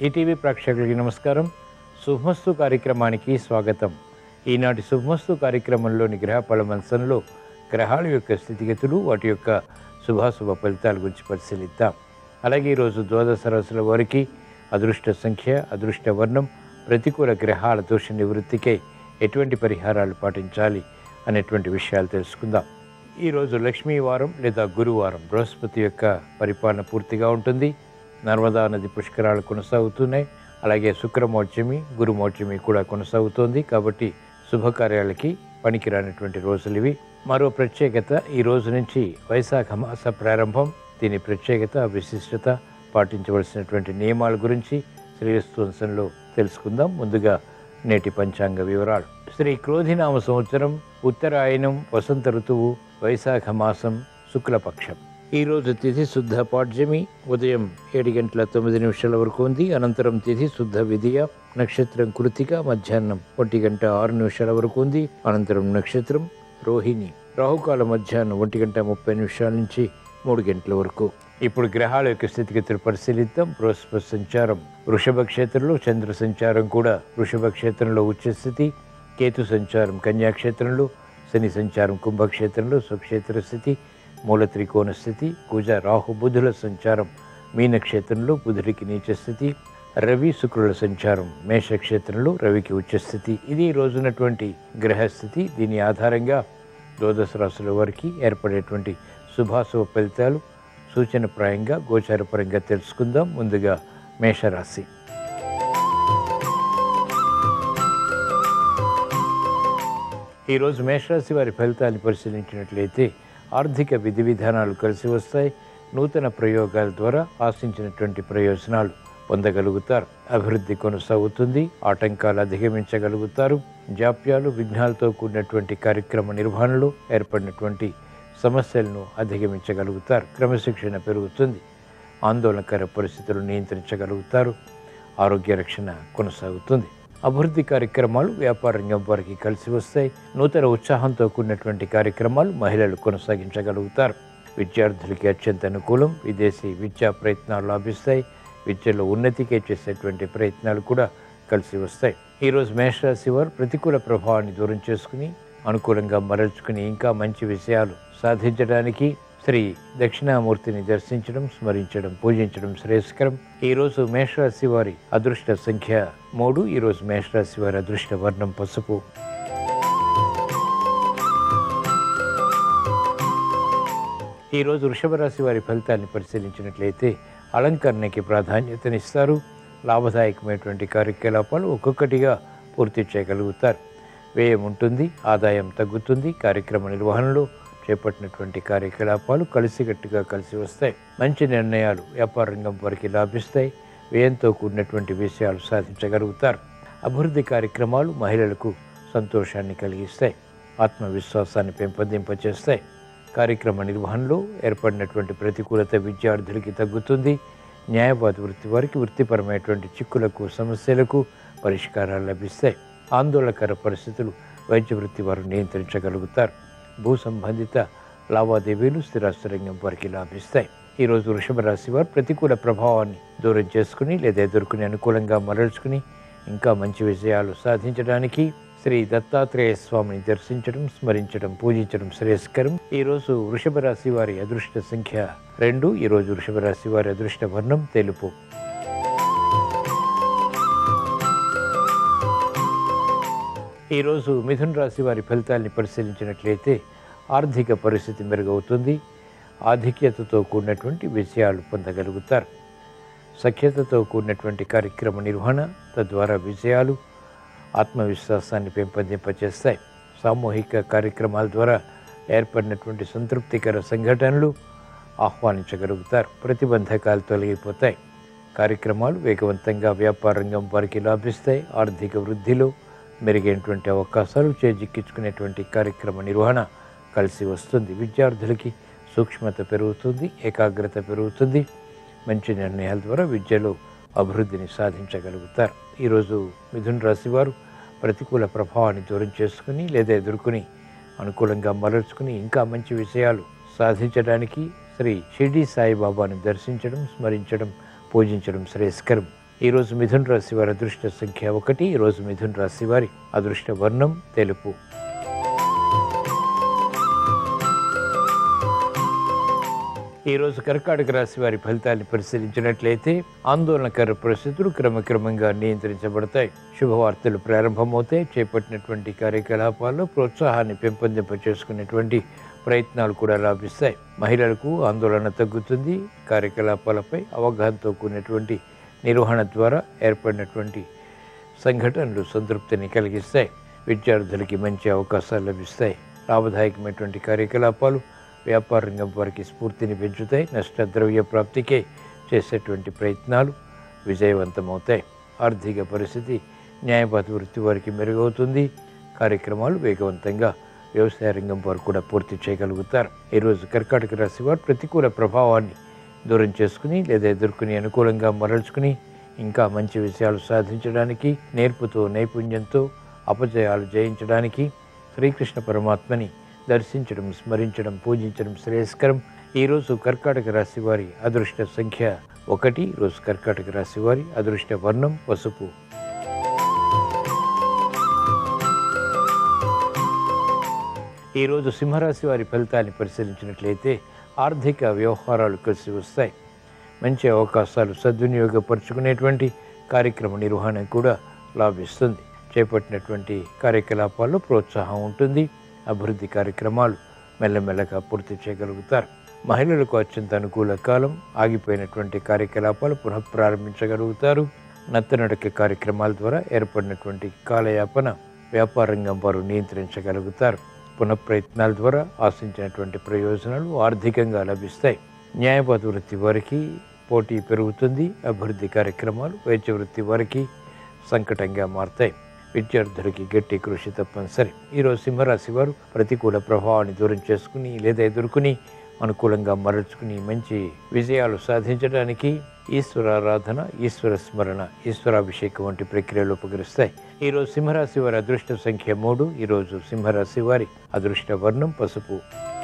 ETV ప్రేక్షకులకి నమస్కారం శుభమస్తు కార్యక్రమానికి స్వాగతం ఈనాటి శుభమస్తు కార్యక్రమంలోని గ్రహ పలమంచంలో గ్రహాల యొక్క స్థితిగతులు వాటి యొక్క శుభాశుభ ఫలితాల గురించి పరిశీలిద్దాం అలాగే ఈరోజు ద్వాదశ రాశుల వారికి అదృష్ట సంఖ్య అదృష్ట వర్ణం ప్రతికూల గ్రహాల దోష నివృత్తికై ఎటువంటి పరిహారాలు పాటించాలి అనేటువంటి విషయాలు తెలుసుకుందాం ఈరోజు లక్ష్మీ వారం లేదా గురువారం బృహస్పతి యొక్క పరిపాలన పూర్తిగా ఉంటుంది నర్మదా నది పుష్కరాలు కొనసాగుతున్నాయి అలాగే శుక్రమోర్చమి గురుమోర్చమి కూడా కొనసాగుతోంది కాబట్టి శుభకార్యాలకి పనికిరానటువంటి రోజులు ఇవి మరో ప్రత్యేకత ఈ రోజు నుంచి వైశాఖ మాస ప్రారంభం దీని ప్రత్యేకత విశిష్టత పాటించవలసినటువంటి నియమాల గురించి శ్రీస్తవంశంలో తెలుసుకుందాం ముందుగా నేటి పంచాంగ వివరాలు శ్రీ క్రోధినామ సంవత్సరం ఉత్తరాయణం వసంత ఋతువు వైశాఖ మాసం శుక్లపక్షం ఈ రోజు తిథి శుద్ధ పాడ్యమి ఉదయం ఏడు గంటల తొమ్మిది నిమిషాల వరకు ఉంది అనంతరం తిథి శుద్ధ విధియ నక్షత్రం కృతిక మధ్యాహ్నం ఒంటి గంట ఆరు నిమిషాల వరకు ఉంది అనంతరం నక్షత్రం రోహిణి రాహుకాల మధ్యాహ్నం ఒంటి గంట ముప్పై నిమిషాల నుంచి మూడు గంటల వరకు ఇప్పుడు గ్రహాల యొక్క స్థితిగతులు పరిశీలిద్దాం బృహస్పతి సంచారం వృషభ క్షేత్రంలో చంద్ర సంచారం కూడా వృషభ క్షేత్రంలో ఉచ్చస్థితి కేతు సంచారం కన్యాక్షేత్రంలో శని సంచారం కుంభక్షేత్రంలో స్వక్షేత్ర స్థితి మూల త్రికోణ స్థితి కుజ రాహు బుధుల సంచారం మీనక్షేత్రంలో బుధుడికి నీచ స్థితి రవి శుక్రుల సంచారం మేషక్షేత్రంలో రవికి ఉచ్చస్థితి ఇది ఈ రోజునటువంటి గ్రహస్థితి దీని ఆధారంగా ద్వాదశ రాశుల వారికి ఏర్పడేటువంటి శుభాశుభ ఫలితాలు సూచనప్రాయంగా గోచారపరంగా తెలుసుకుందాం ముందుగా మేషరాశి ఈరోజు మేషరాశి వారి ఫలితాన్ని పరిశీలించినట్లయితే ఆర్థిక విధి విధానాలు కలిసి వస్తాయి నూతన ప్రయోగాల ద్వారా ఆశించినటువంటి ప్రయోజనాలు పొందగలుగుతారు అభివృద్ధి కొనసాగుతుంది ఆటంకాలు అధిగమించగలుగుతారు జాప్యాలు విఘ్నాలతో కూడినటువంటి కార్యక్రమ నిర్వహణలో ఏర్పడినటువంటి సమస్యలను అధిగమించగలుగుతారు క్రమశిక్షణ పెరుగుతుంది ఆందోళనకర పరిస్థితులు నియంత్రించగలుగుతారు ఆరోగ్య రక్షణ కొనసాగుతుంది అభివృద్ధి కార్యక్రమాలు వ్యాపార రంగం వారికి కలిసి వస్తాయి నూతన ఉత్సాహంతో కూడినటువంటి కార్యక్రమాలు మహిళలు కొనసాగించగలుగుతారు విద్యార్థులకి అత్యంత అనుకూలం విదేశీ విద్యా ప్రయత్నాలు లాభిస్తాయి విద్యలో ఉన్నతికే చేసేటువంటి ప్రయత్నాలు కూడా కలిసి వస్తాయి ఈరోజు మేషరాశి వారు ప్రతికూల ప్రభావాన్ని దూరం చేసుకుని అనుకూలంగా మరల్చుకుని ఇంకా మంచి విషయాలు సాధించడానికి శ్రీ దక్షిణామూర్తిని దర్శించడం స్మరించడం పూజించడం శ్రేయస్కరం ఈరోజు మేషరాశి వారి అదృష్ట సంఖ్య మూడు ఈరోజు మేషరాశి వారి అదృష్ట వర్ణం పసుపు ఈరోజు వృషభ రాశి వారి ఫలితాన్ని పరిశీలించినట్లయితే అలంకరణకి ప్రాధాన్యతనిస్తారు లాభదాయకమైనటువంటి కార్యకలాపాలు ఒక్కొక్కటిగా పూర్తి చేయగలుగుతారు వ్యయం ఉంటుంది ఆదాయం తగ్గుతుంది కార్యక్రమ నిర్వహణలో చేపట్టినటువంటి కార్యకలాపాలు కలిసికట్టుగా కలిసి వస్తాయి మంచి నిర్ణయాలు వ్యాపార రంగం వారికి లాభిస్తాయి వ్యయంతో కూడినటువంటి విషయాలు సాధించగలుగుతారు అభివృద్ధి కార్యక్రమాలు మహిళలకు సంతోషాన్ని కలిగిస్తాయి ఆత్మవిశ్వాసాన్ని పెంపొందింపచేస్తాయి కార్యక్రమ నిర్వహణలో ఏర్పడినటువంటి ప్రతికూలత విద్యార్థులకి తగ్గుతుంది న్యాయవాద వృత్తి వారికి వృత్తిపరమైనటువంటి చిక్కులకు సమస్యలకు పరిష్కారాలు లభిస్తాయి ఆందోళనకర పరిస్థితులు వైద్య వృత్తి వారు నియంత్రించగలుగుతారు భూ సంబంధిత లావాదేవీలు స్థిరాస్తి రంగం వారికి లాభిస్తాయి ఈరోజు వృషభ రాశి వారు ప్రతికూల ప్రభావాన్ని దూరం చేసుకుని లేదా ఎదుర్కొని అనుకూలంగా మరల్చుకుని ఇంకా మంచి విజయాలు సాధించడానికి శ్రీ దత్తాత్రేయ స్వామిని దర్శించడం స్మరించడం పూజించడం శ్రేయస్కరం ఈరోజు వృషభ రాశి వారి అదృష్ట సంఖ్య రెండు ఈరోజు వృషభ రాశి వారి అదృష్ట వర్ణం తెలుపు ఈరోజు మిథున్ రాశి వారి ఫలితాల్ని పరిశీలించినట్లయితే ఆర్థిక పరిస్థితి మెరుగవుతుంది ఆధిక్యతతో కూడినటువంటి విజయాలు పొందగలుగుతారు సఖ్యతతో కూడినటువంటి కార్యక్రమ నిర్వహణ తద్వారా విజయాలు ఆత్మవిశ్వాసాన్ని పెంపొందింపచేస్తాయి సామూహిక కార్యక్రమాల ద్వారా ఏర్పడినటువంటి సంతృప్తికర సంఘటనలు ఆహ్వానించగలుగుతారు ప్రతిబంధకాలు తొలగిపోతాయి కార్యక్రమాలు వేగవంతంగా వ్యాపార రంగం వారికి లాభిస్తాయి ఆర్థిక వృద్ధిలో మెరుగైనటువంటి అవకాశాలు చేజిక్కించుకునేటువంటి కార్యక్రమ నిర్వహణ కలిసి వస్తుంది విద్యార్థులకి సూక్ష్మత పెరుగుతుంది ఏకాగ్రత పెరుగుతుంది మంచి నిర్ణయాల ద్వారా విద్యలో అభివృద్ధిని సాధించగలుగుతారు ఈరోజు మిథున్ రాశి వారు ప్రతికూల ప్రభావాన్ని దూరం చేసుకుని లేదా ఎదుర్కొని అనుకూలంగా మరల్చుకుని ఇంకా మంచి విషయాలు సాధించడానికి శ్రీ షిర్డీ సాయిబాబాను దర్శించడం స్మరించడం పూజించడం శ్రేయస్కరం ఈరోజు మిథున రాశి వారి అదృష్ట సంఖ్య ఒకటి ఈరోజు మిథున రాశి వారి అదృష్ట వర్ణం తెలుపు ఈరోజు కర్కాటక రాశి వారి ఫలితాన్ని పరిశీలించినట్లయితే ఆందోళనకర పరిస్థితులు క్రమక్రమంగా నియంత్రించబడతాయి శుభవార్తలు ప్రారంభమవుతాయి చేపట్టినటువంటి కార్యకలాపాల్లో ప్రోత్సాహాన్ని పెంపొందింప చేసుకునేటువంటి ప్రయత్నాలు కూడా లాభిస్తాయి మహిళలకు ఆందోళన తగ్గుతుంది కార్యకలాపాలపై అవగాహనతో కూడినటువంటి నిర్వహణ ద్వారా ఏర్పడినటువంటి సంఘటనలు సంతృప్తిని కలిగిస్తాయి విద్యార్థులకి మంచి అవకాశాలు లభిస్తాయి లాభదాయకమైనటువంటి కార్యకలాపాలు వ్యాపార రంగం వారికి స్ఫూర్తిని పెంచుతాయి నష్టద్రవ్య ప్రాప్తికే చేసేటువంటి ప్రయత్నాలు విజయవంతమవుతాయి ఆర్థిక పరిస్థితి న్యాయపాత వృత్తి వారికి మెరుగవుతుంది కార్యక్రమాలు వేగవంతంగా వ్యవసాయ రంగం వారు కూడా పూర్తి చేయగలుగుతారు ఈరోజు కర్కాటక రాశి వారు ప్రతికూల ప్రభావాన్ని దూరం చేసుకుని లేదా ఎదుర్కొని అనుకూలంగా మరల్చుకుని ఇంకా మంచి విషయాలు సాధించడానికి నేర్పుతో నైపుణ్యంతో అపజయాలు జయించడానికి శ్రీకృష్ణ పరమాత్మని దర్శించడం స్మరించడం పూజించడం శ్రేయస్కరం ఈరోజు కర్కాటక రాశి వారి అదృష్ట సంఖ్య ఒకటి ఈరోజు కర్కాటక రాశి వారి అదృష్ట వర్ణం పసుపు ఈరోజు సింహరాశి వారి ఫలితాన్ని పరిశీలించినట్లయితే ఆర్థిక వ్యవహారాలు కలిసి వస్తాయి మంచి అవకాశాలు సద్వినియోగపరుచుకునేటువంటి కార్యక్రమ నిర్వహణ కూడా లాభిస్తుంది చేపట్టినటువంటి కార్యకలాపాల్లో ప్రోత్సాహం ఉంటుంది అభివృద్ధి కార్యక్రమాలు మెల్లమెల్లగా పూర్తి చేయగలుగుతారు మహిళలకు అత్యంత అనుకూల కాలం ఆగిపోయినటువంటి కార్యకలాపాలు పునః ప్రారంభించగలుగుతారు నత్తనడక కార్యక్రమాల ద్వారా ఏర్పడినటువంటి కాలయాపన వ్యాపార రంగం వారు నియంత్రించగలుగుతారు పునఃప్రయత్నాల ద్వారా ఆశించినటువంటి ప్రయోజనాలు ఆర్థికంగా లభిస్తాయి న్యాయపాత వృత్తి వారికి పోటీ పెరుగుతుంది అభివృద్ధి కార్యక్రమాలు వైద్య వృత్తి వారికి సంకటంగా మారతాయి విద్యార్థులకి గట్టి కృషి తప్పనిసరి ఈరోజు సింహరాశి వారు ప్రతికూల ప్రభావాన్ని దూరం చేసుకుని లేదా ఎదుర్కొని అనుకూలంగా మరల్చుకుని మంచి విజయాలు సాధించడానికి ఈశ్వరారాధన ఈశ్వర స్మరణ ఈశ్వరాభిషేకం వంటి ప్రక్రియలు ఉపకరిస్తాయి ఈరోజు సింహరాశి వారి అదృష్ట సంఖ్య మూడు ఈరోజు సింహరాశి వారి అదృష్ట వర్ణం పసుపు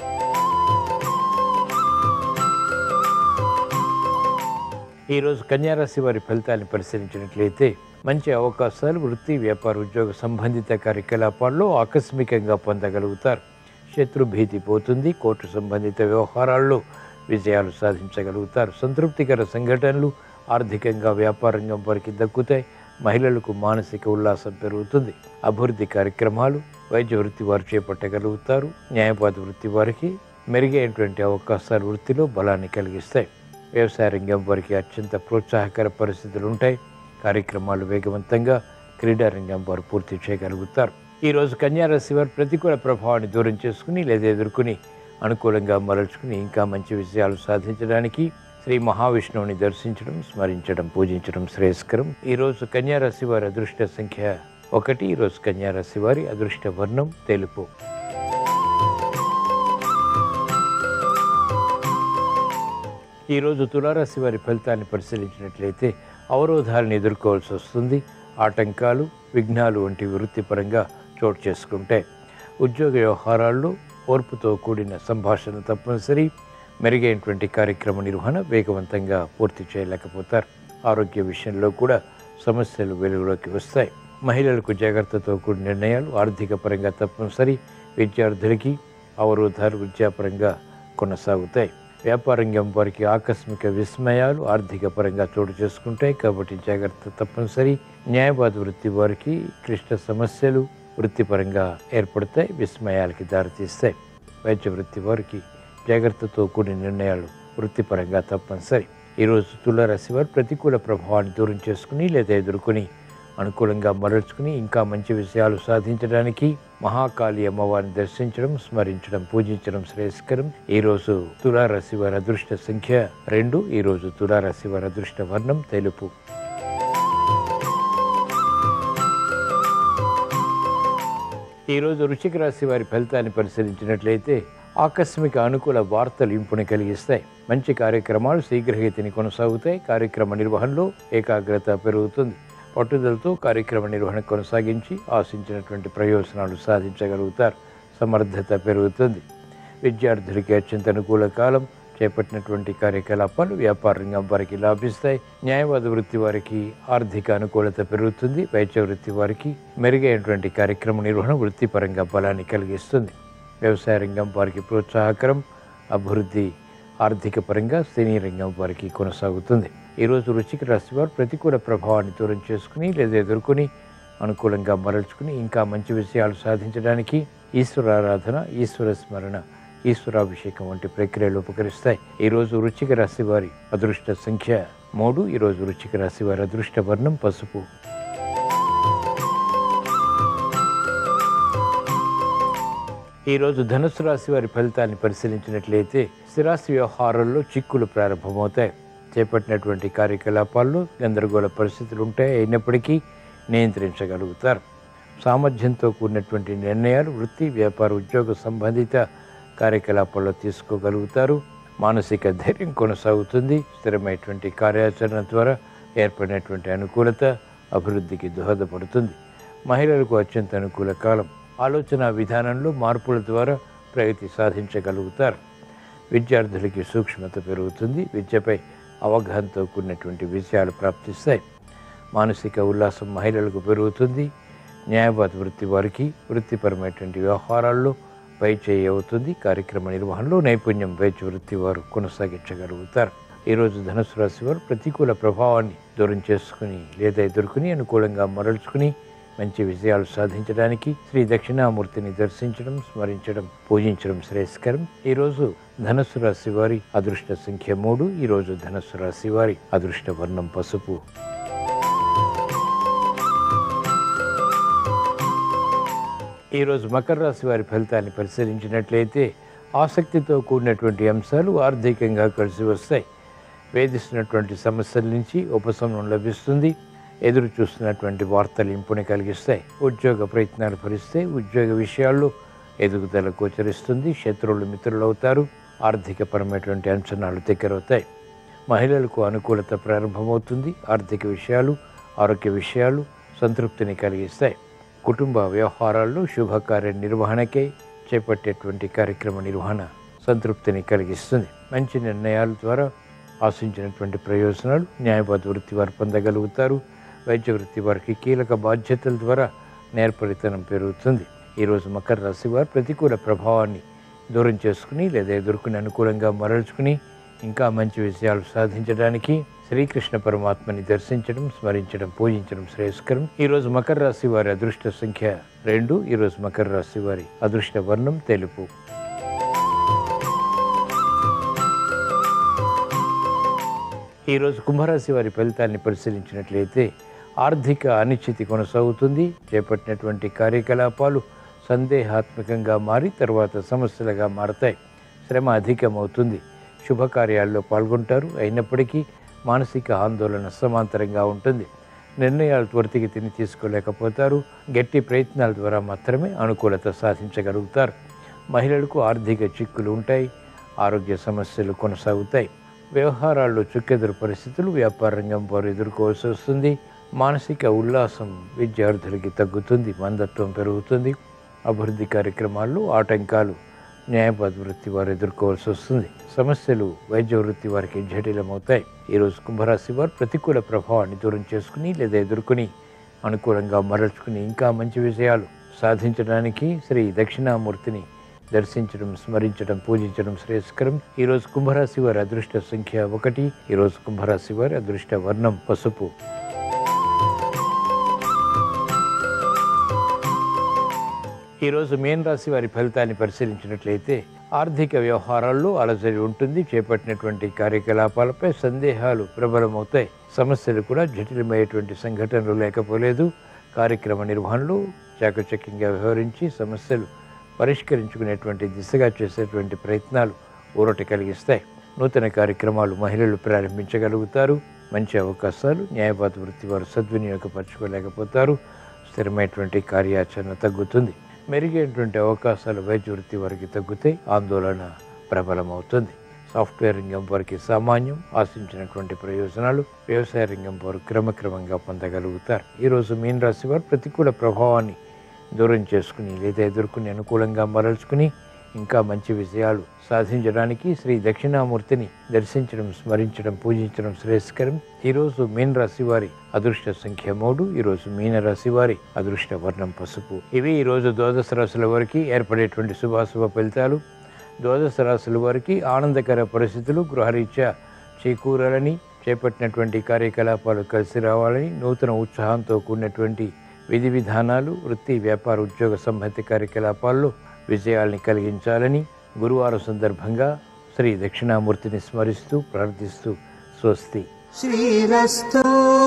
ఈరోజు కన్యారాశి వారి ఫలితాన్ని పరిశీలించినట్లయితే మంచి అవకాశాలు వృత్తి వ్యాపార ఉద్యోగ సంబంధిత కార్యకలాపాల్లో ఆకస్మికంగా పొందగలుగుతారు శత్రు భీతి పోతుంది కోర్టు సంబంధిత వ్యవహారాల్లో విజయాలు సాధించగలుగుతారు సంతృప్తికర సంఘటనలు ఆర్థికంగా వ్యాపార రంగం వారికి దక్కుతాయి మహిళలకు మానసిక ఉల్లాసం పెరుగుతుంది అభివృద్ధి కార్యక్రమాలు వైద్య వృత్తి వారు చేపట్టగలుగుతారు న్యాయపాత వృత్తి వారికి మెరుగైనటువంటి అవకాశాలు వృత్తిలో బలాన్ని కలిగిస్తాయి వ్యవసాయ రంగం వారికి అత్యంత ప్రోత్సాహకర పరిస్థితులు ఉంటాయి కార్యక్రమాలు వేగవంతంగా క్రీడా రంగం వారు పూర్తి చేయగలుగుతారు ఈరోజు కన్యారాశి వారు ప్రతికూల ప్రభావాన్ని దూరం చేసుకుని లేదా ఎదుర్కొని అనుకూలంగా మరల్చుకుని ఇంకా మంచి విజయాలు సాధించడానికి శ్రీ మహావిష్ణువుని దర్శించడం స్మరించడం పూజించడం శ్రేయస్కరం ఈరోజు కన్యారాశి వారి అదృష్ట సంఖ్య ఒకటి ఈరోజు కన్యారాశి వారి అదృష్ట వర్ణం తెలుపు ఈరోజు తులారాశి వారి ఫలితాన్ని పరిశీలించినట్లయితే అవరోధాలను ఎదుర్కోవాల్సి వస్తుంది ఆటంకాలు విఘ్నాలు వంటి వృత్తిపరంగా చోటు చేసుకుంటాయి ఉద్యోగ వ్యవహారాల్లో ఓర్పుతో కూడిన సంభాషణ తప్పనిసరి మెరుగైనటువంటి కార్యక్రమ నిర్వహణ వేగవంతంగా పూర్తి చేయలేకపోతారు ఆరోగ్య విషయంలో కూడా సమస్యలు వెలుగులోకి వస్తాయి మహిళలకు జాగ్రత్తతో కూడిన నిర్ణయాలు ఆర్థిక పరంగా తప్పనిసరి విద్యార్థులకి అవరోధాలు విద్యాపరంగా కొనసాగుతాయి వ్యాపారంగం వారికి ఆకస్మిక విస్మయాలు ఆర్థిక పరంగా చోటు చేసుకుంటాయి కాబట్టి జాగ్రత్త తప్పనిసరి న్యాయవాద వృత్తి వారికి క్లిష్ట సమస్యలు వృత్తిపరంగా ఏర్పడతాయి విస్మయాలకి దారితీస్తాయి వైద్య వృత్తి వారికి జాగ్రత్తతో కూడిన నిర్ణయాలు వృత్తిపరంగా తప్పనిసరి ఈరోజు తులారాశి వారు ప్రతికూల ప్రభావాన్ని దూరం చేసుకుని లేదా ఎదుర్కొని అనుకూలంగా మరల్చుకుని ఇంకా మంచి విషయాలు సాధించడానికి మహాకాళి అమ్మవారిని దర్శించడం స్మరించడం పూజించడం శ్రేయస్కరం ఈరోజు తులారాశి వారి అదృష్ట సంఖ్య రెండు ఈరోజు తులారాశి వారి అదృష్ట వర్ణం తెలుపు ఈరోజు వృశ్చిక రాశి వారి ఫలితాన్ని పరిశీలించినట్లయితే ఆకస్మిక అనుకూల వార్తలు ఇంపుని కలిగిస్తాయి మంచి కార్యక్రమాలు శీఘ్రగతిని కొనసాగుతాయి కార్యక్రమ నిర్వహణలో ఏకాగ్రత పెరుగుతుంది పట్టుదలతో కార్యక్రమ నిర్వహణ కొనసాగించి ఆశించినటువంటి ప్రయోజనాలు సాధించగలుగుతారు సమర్థత పెరుగుతుంది విద్యార్థులకి అత్యంత అనుకూల కాలం చేపట్టినటువంటి కార్యకలాపాలు వ్యాపార రంగం వారికి లాభిస్తాయి న్యాయవాద వృత్తి వారికి ఆర్థిక అనుకూలత పెరుగుతుంది వైద్య వృత్తి వారికి మెరుగైనటువంటి కార్యక్రమ నిర్వహణ వృత్తిపరంగా బలాన్ని కలిగిస్తుంది వ్యవసాయ రంగం వారికి ప్రోత్సాహకరం అభివృద్ధి ఆర్థిక పరంగా సినీ రంగం వారికి కొనసాగుతుంది ఈరోజు రుచికి రాశి వారు ప్రతికూల ప్రభావాన్ని దూరం చేసుకుని లేదా ఎదుర్కొని అనుకూలంగా మరల్చుకుని ఇంకా మంచి విషయాలు సాధించడానికి ఈశ్వరారాధన ఈశ్వర స్మరణ ఈశ్వరాభిషేకం వంటి ప్రక్రియలు ఉపకరిస్తాయి ఈరోజు రుచిక రాశి వారి అదృష్ట సంఖ్య మూడు ఈరోజు రుచిక రాశి వారి అదృష్ట వర్ణం పసుపు ఈరోజు ధనుసు రాశి వారి ఫలితాన్ని పరిశీలించినట్లయితే స్థిరాస్తి వ్యవహారాల్లో చిక్కులు ప్రారంభమవుతాయి చేపట్టినటువంటి కార్యకలాపాల్లో గందరగోళ పరిస్థితులు ఉంటాయి అయినప్పటికీ నియంత్రించగలుగుతారు సామర్థ్యంతో కూడినటువంటి నిర్ణయాలు వృత్తి వ్యాపార ఉద్యోగ సంబంధిత కార్యకలాపాల్లో తీసుకోగలుగుతారు మానసిక ధైర్యం కొనసాగుతుంది స్థిరమైనటువంటి కార్యాచరణ ద్వారా ఏర్పడినటువంటి అనుకూలత అభివృద్ధికి దోహదపడుతుంది మహిళలకు అత్యంత అనుకూల కాలం ఆలోచన విధానంలో మార్పుల ద్వారా ప్రగతి సాధించగలుగుతారు విద్యార్థులకి సూక్ష్మత పెరుగుతుంది విద్యపై అవగాహనతో కూడినటువంటి విషయాలు ప్రాప్తిస్తాయి మానసిక ఉల్లాసం మహిళలకు పెరుగుతుంది న్యాయవాద వృత్తి వారికి వృత్తిపరమైనటువంటి వ్యవహారాల్లో పై చేయి అవుతుంది కార్యక్రమ నిర్వహణలో నైపుణ్యం వైద్య వృత్తి వారు కొనసాగించగలుగుతారు ఈరోజు ధనుసు రాశి వారు ప్రతికూల ప్రభావాన్ని దూరం చేసుకుని లేదా ఎదుర్కొని అనుకూలంగా మరల్చుకుని మంచి విజయాలు సాధించడానికి శ్రీ దక్షిణామూర్తిని దర్శించడం స్మరించడం పూజించడం శ్రేయస్కరం ఈరోజు ధనుసు రాశి వారి అదృష్ట సంఖ్య మూడు ఈరోజు ధనుసు రాశి వారి అదృష్ట వర్ణం పసుపు ఈరోజు మకర రాశి వారి ఫలితాన్ని పరిశీలించినట్లయితే ఆసక్తితో కూడినటువంటి అంశాలు ఆర్థికంగా కలిసి వస్తాయి వేధిస్తున్నటువంటి సమస్యల నుంచి ఉపశమనం లభిస్తుంది ఎదురు చూస్తున్నటువంటి వార్తలు ఇంపుని కలిగిస్తాయి ఉద్యోగ ప్రయత్నాలు ఫలిస్తే ఉద్యోగ విషయాల్లో ఎదుగుదల గోచరిస్తుంది శత్రువులు మిత్రులు అవుతారు ఆర్థికపరమైనటువంటి అంచనాలు దగ్గరవుతాయి మహిళలకు అనుకూలత ప్రారంభమవుతుంది ఆర్థిక విషయాలు ఆరోగ్య విషయాలు సంతృప్తిని కలిగిస్తాయి కుటుంబ వ్యవహారాల్లో శుభకార్య నిర్వహణకై చేపట్టేటువంటి కార్యక్రమ నిర్వహణ సంతృప్తిని కలిగిస్తుంది మంచి నిర్ణయాల ద్వారా ఆశించినటువంటి ప్రయోజనాలు న్యాయవాద వృత్తి వారు పొందగలుగుతారు వైద్య వృత్తి వారికి కీలక బాధ్యతల ద్వారా నేర్పరితనం పెరుగుతుంది ఈరోజు మకర రాశి వారు ప్రతికూల ప్రభావాన్ని దూరం చేసుకుని లేదా ఎదుర్కొని అనుకూలంగా మరల్చుకుని ఇంకా మంచి విషయాలు సాధించడానికి శ్రీకృష్ణ పరమాత్మని దర్శించడం స్మరించడం పూజించడం శ్రేయస్కరం ఈరోజు మకర రాశి వారి అదృష్ట సంఖ్య రెండు ఈరోజు మకర రాశి వారి అదృష్ట వర్ణం తెలుపు ఈరోజు కుంభరాశి వారి ఫలితాన్ని పరిశీలించినట్లయితే ఆర్థిక అనిశ్చితి కొనసాగుతుంది చేపట్టినటువంటి కార్యకలాపాలు సందేహాత్మకంగా మారి తర్వాత సమస్యలుగా మారతాయి శ్రమ అధికమవుతుంది శుభకార్యాల్లో పాల్గొంటారు అయినప్పటికీ మానసిక ఆందోళన సమాంతరంగా ఉంటుంది నిర్ణయాలు త్వరితకి తిని తీసుకోలేకపోతారు గట్టి ప్రయత్నాల ద్వారా మాత్రమే అనుకూలత సాధించగలుగుతారు మహిళలకు ఆర్థిక చిక్కులు ఉంటాయి ఆరోగ్య సమస్యలు కొనసాగుతాయి వ్యవహారాల్లో చుక్కెదురు పరిస్థితులు వ్యాపార రంగం వారు ఎదుర్కోవాల్సి వస్తుంది మానసిక ఉల్లాసం విద్యార్థులకి తగ్గుతుంది మందత్వం పెరుగుతుంది అభివృద్ధి కార్యక్రమాల్లో ఆటంకాలు న్యాయవాద వృత్తి వారు ఎదుర్కోవాల్సి వస్తుంది సమస్యలు వైద్య వృత్తి వారికి జటిలమవుతాయి ఈరోజు కుంభరాశి వారు ప్రతికూల ప్రభావాన్ని దూరం చేసుకుని లేదా ఎదుర్కొని అనుకూలంగా మరల్చుకుని ఇంకా మంచి విషయాలు సాధించడానికి శ్రీ దక్షిణామూర్తిని దర్శించడం స్మరించడం పూజించడం శ్రేయస్కరం ఈరోజు కుంభరాశి వారి అదృష్ట సంఖ్య ఒకటి ఈరోజు కుంభరాశి వారి అదృష్ట వర్ణం పసుపు ఈరోజు మేన్ రాశి వారి ఫలితాన్ని పరిశీలించినట్లయితే ఆర్థిక వ్యవహారాల్లో అలజడి ఉంటుంది చేపట్టినటువంటి కార్యకలాపాలపై సందేహాలు ప్రబలమవుతాయి సమస్యలు కూడా జటిలమయ్యేటువంటి సంఘటనలు లేకపోలేదు కార్యక్రమ నిర్వహణలో చాకచక్యంగా వ్యవహరించి సమస్యలు పరిష్కరించుకునేటువంటి దిశగా చేసేటువంటి ప్రయత్నాలు ఊరట కలిగిస్తాయి నూతన కార్యక్రమాలు మహిళలు ప్రారంభించగలుగుతారు మంచి అవకాశాలు న్యాయవాద వృత్తి వారు సద్వినియోగపరచుకోలేకపోతారు స్థిరమైనటువంటి కార్యాచరణ తగ్గుతుంది మెరుగైనటువంటి అవకాశాలు వైద్య వృత్తి వారికి తగ్గుతాయి ఆందోళన ప్రబలమవుతుంది సాఫ్ట్వేర్ రంగం వారికి సామాన్యం ఆశించినటువంటి ప్రయోజనాలు వ్యవసాయ రంగం వారు క్రమక్రమంగా పొందగలుగుతారు ఈరోజు మీన రాశి వారు ప్రతికూల ప్రభావాన్ని దూరం చేసుకుని లేదా ఎదుర్కొని అనుకూలంగా మరల్చుకుని ఇంకా మంచి విజయాలు సాధించడానికి శ్రీ దక్షిణామూర్తిని దర్శించడం స్మరించడం పూజించడం శ్రేయస్కరం ఈరోజు మీన రాశి వారి అదృష్ట సంఖ్య మూడు ఈరోజు మీన రాశి వారి అదృష్ట వర్ణం పసుపు ఇవి ఈరోజు ద్వాదశ రాశుల వారికి ఏర్పడేటువంటి శుభాశుభ ఫలితాలు ద్వాదశ రాశుల వారికి ఆనందకర పరిస్థితులు గృహరీత్యా చేకూరాలని చేపట్టినటువంటి కార్యకలాపాలు కలిసి రావాలని నూతన ఉత్సాహంతో కూడినటువంటి విధి విధానాలు వృత్తి వ్యాపార ఉద్యోగ సంబంధిత కార్యకలాపాల్లో విజయాల్ని కలిగించాలని గురువారం సందర్భంగా శ్రీ దక్షిణామూర్తిని స్మరిస్తూ ప్రార్థిస్తూ స్వస్తి శ్రీరస్తు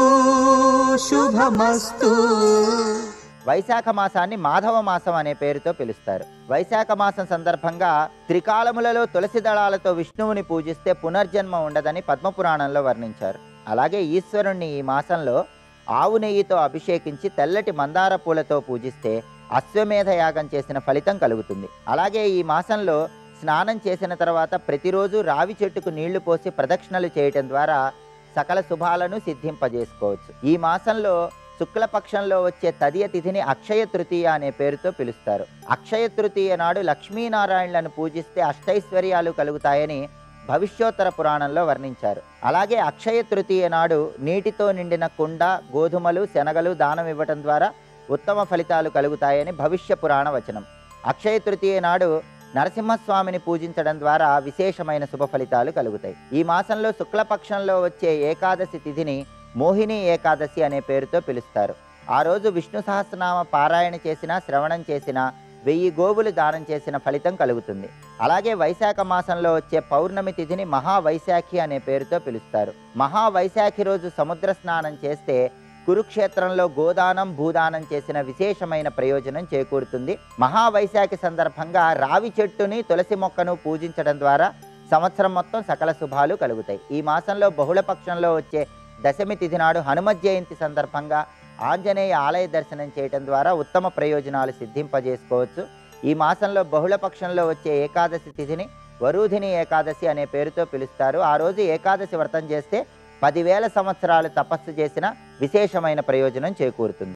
శుభమస్తు వైశాఖ మాసాన్ని మాధవ మాసం అనే పేరుతో పిలుస్తారు వైశాఖ మాసం సందర్భంగా త్రికాలములలో తులసి దళాలతో విష్ణువుని పూజిస్తే పునర్జన్మ ఉండదని పద్మపురాణంలో వర్ణించారు అలాగే ఈశ్వరుణ్ణి ఈ మాసంలో ఆవు నెయ్యితో అభిషేకించి తెల్లటి మందార పూలతో పూజిస్తే అశ్వమేధ యాగం చేసిన ఫలితం కలుగుతుంది అలాగే ఈ మాసంలో స్నానం చేసిన తర్వాత ప్రతిరోజు రావి చెట్టుకు నీళ్లు పోసి ప్రదక్షిణలు చేయటం ద్వారా సకల శుభాలను సిద్ధింపజేసుకోవచ్చు ఈ మాసంలో శుక్లపక్షంలో వచ్చే తదియ తిథిని అక్షయ తృతీయ అనే పేరుతో పిలుస్తారు అక్షయ తృతీయ నాడు లక్ష్మీనారాయణలను పూజిస్తే అష్టైశ్వర్యాలు కలుగుతాయని భవిష్యోత్తర పురాణంలో వర్ణించారు అలాగే అక్షయ తృతీయ నాడు నీటితో నిండిన కుండ గోధుమలు శనగలు దానం ఇవ్వటం ద్వారా ఉత్తమ ఫలితాలు కలుగుతాయని భవిష్య పురాణ వచనం అక్షయ తృతీయ నాడు నరసింహస్వామిని పూజించడం ద్వారా విశేషమైన శుభ ఫలితాలు కలుగుతాయి ఈ మాసంలో శుక్లపక్షంలో వచ్చే ఏకాదశి తిథిని మోహిని ఏకాదశి అనే పేరుతో పిలుస్తారు ఆ రోజు విష్ణు సహస్రనామ పారాయణ చేసినా శ్రవణం చేసినా వెయ్యి గోవులు దానం చేసిన ఫలితం కలుగుతుంది అలాగే వైశాఖ మాసంలో వచ్చే పౌర్ణమి తిథిని మహావైశాఖి అనే పేరుతో పిలుస్తారు మహావైశాఖి రోజు సముద్ర స్నానం చేస్తే కురుక్షేత్రంలో గోదానం భూదానం చేసిన విశేషమైన ప్రయోజనం చేకూరుతుంది మహావైశాఖి సందర్భంగా రావి చెట్టుని తులసి మొక్కను పూజించడం ద్వారా సంవత్సరం మొత్తం సకల శుభాలు కలుగుతాయి ఈ మాసంలో బహుళ పక్షంలో వచ్చే దశమి తిథి నాడు హనుమత్ జయంతి సందర్భంగా ఆంజనేయ ఆలయ దర్శనం చేయటం ద్వారా ఉత్తమ ప్రయోజనాలు సిద్ధింపజేసుకోవచ్చు ఈ మాసంలో బహుళ పక్షంలో వచ్చే ఏకాదశి తిథిని వరూధిని ఏకాదశి అనే పేరుతో పిలుస్తారు ఆ రోజు ఏకాదశి వ్రతం చేస్తే పదివేల సంవత్సరాలు తపస్సు చేసిన విశేషమైన ప్రయోజనం చేకూరుతుంది